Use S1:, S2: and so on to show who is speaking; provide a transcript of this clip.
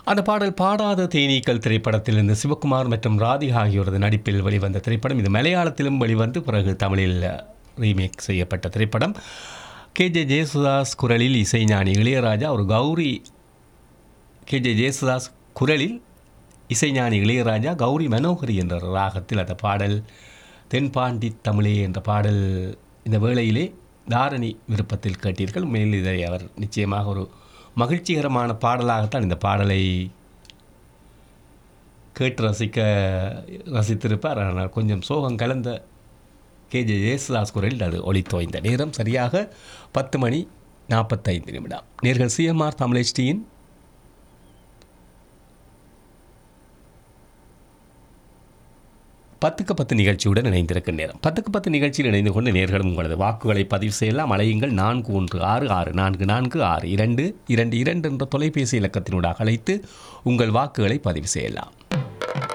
S1: அந்த பாடல் பாடாத தேனீக்கள் திரைப்படத்திலிருந்து சிவகுமார் மற்றும் ராதிகா ஆகியோரது நடிப்பில் வெளிவந்த திரைப்படம் இது மலையாளத்திலும் வெளிவந்து பிறகு தமிழில் ரீமேக் செய்யப்பட்ட திரைப்படம் கே ஜே ஜேசுதாஸ் குரலில் இசைஞானி இளையராஜா ஒரு கௌரி கே ஜே ஜேசுதாஸ் குரலில் இசைஞானி இளையராஜா கௌரி மனோகரி என்ற ராகத்தில் அந்த பாடல் தென்பாண்டி தமிழே என்ற பாடல் இந்த வேளையிலே தாரணி விருப்பத்தில் கேட்டீர்கள் மேல் இதை அவர் நிச்சயமாக ஒரு மகிழ்ச்சிகரமான பாடலாகத்தான் இந்த பாடலை கேட்டு ரசிக்க ரசித்திருப்பார் ஆனால் கொஞ்சம் சோகம் கலந்த கேஜே ஜேசுதாஸ் குரலில் அது ஒளித்தோய்ந்த நேரம் சரியாக பத்து மணி நாற்பத்தைந்து நிமிடம் நேர்கள் சிஎம்ஆர் தமிழ்ச்சியின் பத்துக்கு பத்து நிகழ்ச்சியுடன் இணைந்திருக்கும் நேரம் பத்துக்கு பத்து நிகழ்ச்சியில் இணைந்து கொண்டு நேர்களும் உங்களது வாக்குகளை பதிவு செய்யலாம் அலையுங்கள் நான்கு ஒன்று ஆறு ஆறு நான்கு நான்கு ஆறு இரண்டு இரண்டு இரண்டு என்ற தொலைபேசி இலக்கத்தினூடாக அழைத்து உங்கள் வாக்குகளை பதிவு செய்யலாம்